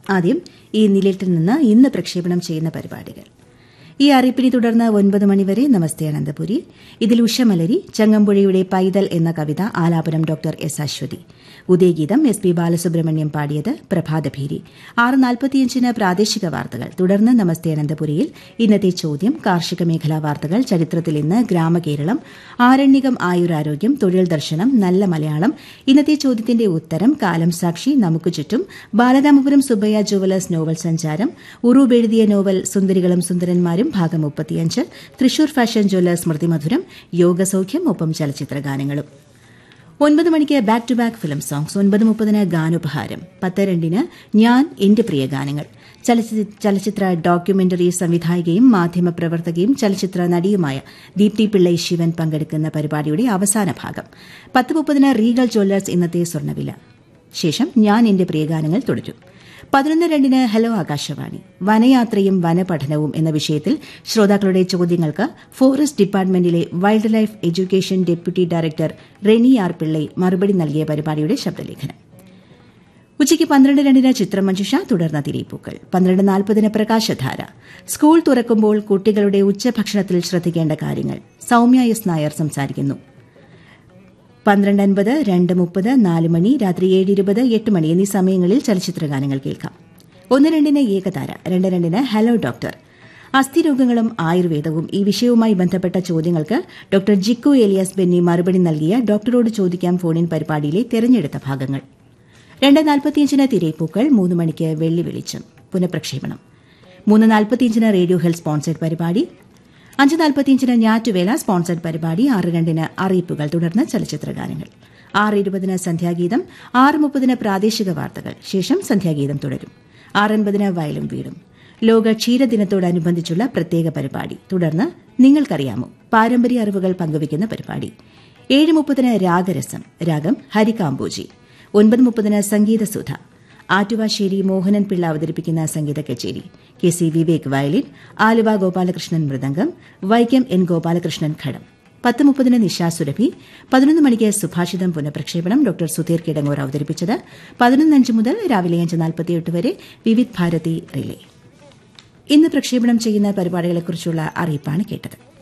ആദ്യം ഈ നിലയത്തിൽ നിന്ന് ഇന്ന് പ്രക്ഷേപണം ചെയ്യുന്ന പരിപാടികൾ ഈ അറിയിപ്പിനെ തുടർന്ന് ഒൻപത് മണിവരെ നമസ്തേ അനന്തപുരി ഇതിൽ ഉഷമലരി ചങ്ങമ്പുഴയുടെ പൈതൽ എന്ന കവിത ആലാപനം doctor S Aswathi Udayageetham S P Balasubrahmanyam പാടിയത് പ്രഭാതഭേരി ആറ് നാൽപ്പത്തിയഞ്ചിന് പ്രാദേശിക വാർത്തകൾ തുടർന്ന് നമസ്തേ അനന്തപുരിയിൽ ഇന്നത്തെ ചോദ്യം കാർഷിക മേഖലാ വാർത്തകൾ ചരിത്രത്തിൽ ഇന്ന് ഗ്രാമകേരളം ആരണ്യകം ആയുരാരോഗ്യം തൊഴിൽ ദർശനം നല്ല മലയാളം ഇന്നത്തെ ചോദ്യത്തിന്റെ ഉത്തരം കാലം സാക്ഷി നമുക്ക് ചുറ്റും ബാലരാമപുരം സുബയ്യ ജുവലേഴ്സ് നോവൽ സഞ്ചാരം ഉറൂബ് എഴുതിയ നോവൽ സുന്ദരികളും സുന്ദരന്മാരും ഭാഗം മുപ്പത്തിയഞ്ച് തൃശൂർ ഫാഷൻ ജ്വല്ലേഴ്സ് സ്മൃതിമധുരം യോഗസൌഖ്യം ഒപ്പം ചലച്ചിത്ര ഗാനങ്ങളും ഒൻപത് മണിക്ക് back to back film songs ഒൻപത് മുപ്പതിന് ഗാനോപഹാരം പത്ത് രണ്ടിന് ഞാൻ എന്റെ പ്രിയ ഗാനങ്ങൾ ചലച്ചിത്ര ഡോക്യുമെന്ററി സംവിധായികയും മാധ്യമപ്രവർത്തകയും ചലച്ചിത്ര നടിയുമായ ദീപ്തി പിള്ളൈ ശിവൻ പങ്കെടുക്കുന്ന പരിപാടിയുടെ അവസാന ഭാഗം പത്ത് മുപ്പതിന് റീഗൽ ജ്വല്ലേഴ്സ് ഇന്നത്തെ സ്വർണ്ണവില ശേഷം ഞാൻ എന്റെ പ്രിയഗാനങ്ങൾ തുടരും പതിനൊന്ന് രണ്ടിന് ഹലോ ആകാശവാണി വനയാത്രയും വനപഠനവും എന്ന വിഷയത്തിൽ ശ്രോതാക്കളുടെ ചോദ്യങ്ങൾക്ക് ഫോറസ്റ്റ് ഡിപ്പാർട്ട്മെന്റിലെ wild life education deputy director Reni R Pillai മറുപടി നൽകിയ പരിപാടിയുടെ ശബ്ദലേഖനം ഉച്ചയ്ക്ക് പന്ത്രണ്ട് രണ്ടിന് ചിത്രമഞ്ജുഷ തുടർന്ന തിരിപ്പൂക്കൾ പന്ത്രണ്ട് നാൽപ്പതിന് പ്രകാശധാര സ്കൂൾ തുറക്കുമ്പോൾ കുട്ടികളുടെ ഉച്ചഭക്ഷണത്തിൽ ശ്രദ്ധിക്കേണ്ട കാര്യങ്ങൾ സൌമ്യ എസ് നായർ സംസാരിക്കുന്നു പന്ത്രണ്ട് അൻപത് രണ്ട് മുപ്പത് നാല് മണി രാത്രി ഏഴ് ഇരുപത് എട്ട് മണി എന്നീ സമയങ്ങളിൽ ചലച്ചിത്ര ഗാനങ്ങൾ കേൾക്കാം ഒന്ന് രണ്ടിന് ഏകതാര രണ്ട് രണ്ടിന് ഹലോ ഡോക്ടർ അസ്ഥിരോഗങ്ങളും ആയുർവേദവും ഈ വിഷയവുമായി ബന്ധപ്പെട്ട ചോദ്യങ്ങൾക്ക് ഡോക്ടർ ജിക്കു ഏലിയാസ് ബെന്നി മറുപടി നൽകിയ ഡോക്ടറോട് ചോദിക്കാം ഫോണിൻ പരിപാടിയിലെ തെരഞ്ഞെടുത്ത ഭാഗങ്ങൾ രണ്ട് നാൽപ്പത്തിയഞ്ചിന് തിരയിപ്പൂക്കൾ മൂന്ന് മണിക്ക് വെള്ളി വെളിച്ചം പുനഃപ്രക്ഷേപണം മൂന്ന് നാൽപ്പത്തിയഞ്ചിന് റേഡിയോ ഹെൽത്ത് സ്പോൺസേഡ് പരിപാടി അഞ്ച് നാൽപ്പത്തിയഞ്ചിന് ഞാറ്റുവേല സ്പോൺസർഡ് പരിപാടി ആറ് രണ്ടിന് അറിയിപ്പുകൾ തുടർന്ന് ചലച്ചിത്ര ഗാനങ്ങൾ ആറ് ഇരുപതിന് സന്ധ്യാഗീതം ആറ് മുപ്പതിന് പ്രാദേശിക വാർത്തകൾ ശേഷം സന്ധ്യാഗീതം തുടരും ആറൻപതിന് വയലും വീടും ലോക ക്ഷീരദിനത്തോടനുബന്ധിച്ചുള്ള പ്രത്യേക പരിപാടി തുടർന്ന് നിങ്ങൾക്കറിയാമോ പാരമ്പര്യ അറിവുകൾ പങ്കുവയ്ക്കുന്ന പരിപാടി ഏഴ് മുപ്പതിന് രാഗരസം രാഗം ഹരികാംബോജി ഒൻപത് മുപ്പതിന് സംഗീതസുധ ആറ്റുവാശ്ശേരി മോഹനൻ പിള്ള അവതരിപ്പിക്കുന്ന സംഗീത കച്ചേരി K C Vivek violin Aluva Gopalakrishnan mridangam Vaikom N Gopalakrishnan ghatam പത്ത് മുപ്പതിന് നിശാ സുരഭി പതിനൊന്ന് മണിക്ക് സുഭാഷിതം പുനഃപ്രക്ഷേപണം ഡോക്ടർ സുധീർ കിടങ്ങൂർ അവതരിപ്പിച്ചത് പതിനൊന്നഞ്ച് മുതൽ രാവിലെ അഞ്ച് നാൽപ്പത്തിയെട്ട് വരെ വിവിധ് ഭാരതി റിലേ ഇന്ന് പ്രക്ഷേപണം ചെയ്യുന്ന പരിപാടികളെക്കുറിച്ചുള്ള അറിയിപ്പാണ് കേട്ടത്